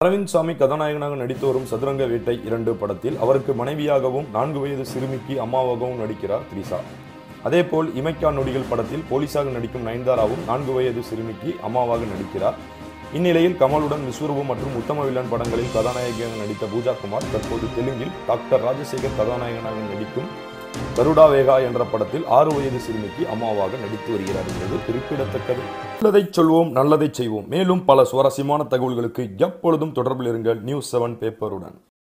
அரவிந்த் சாமி கதாநாயகனாக நடித்து வரும் சதுரங்க வேட்டை இரண்டு படத்தில் அவருக்கு மனைவியாகவும் நான்கு வயது சிறுமிக்கு அம்மாவாகவும் நடிக்கிறார் த்ரிஷா அதேபோல் இமைக்கா நொடிகள் படத்தில் போலீஸாக நடிக்கும் நயன்தாராவும் நான்கு வயது சிறுமிக்கு அம்மாவாக நடிக்கிறார் இந்நிலையில் கமலுடன் விஸ்வரூபம் மற்றும் உத்தம வில்லன் படங்களில் கதாநாயகியாக நடித்த பூஜா குமார் தற்போது தெலுங்கில் டாக்டர் ராஜசேகர் கதாநாயகனாக நடிக்கும் கருடா வேகா என்ற படத்தில் ஆறு வயது சிறுமிக்கு அம்மாவாக நடித்து வருகிறார் என்பது குறிப்பிடத்தக்கது நல்லதை சொல்வோம் நல்லதை செய்வோம் மேலும் பல சுவாரஸ்யமான தகவல்களுக்கு எப்பொழுதும் தொடர்பில் இருங்கள் நியூஸ் செவன் பேப்பருடன்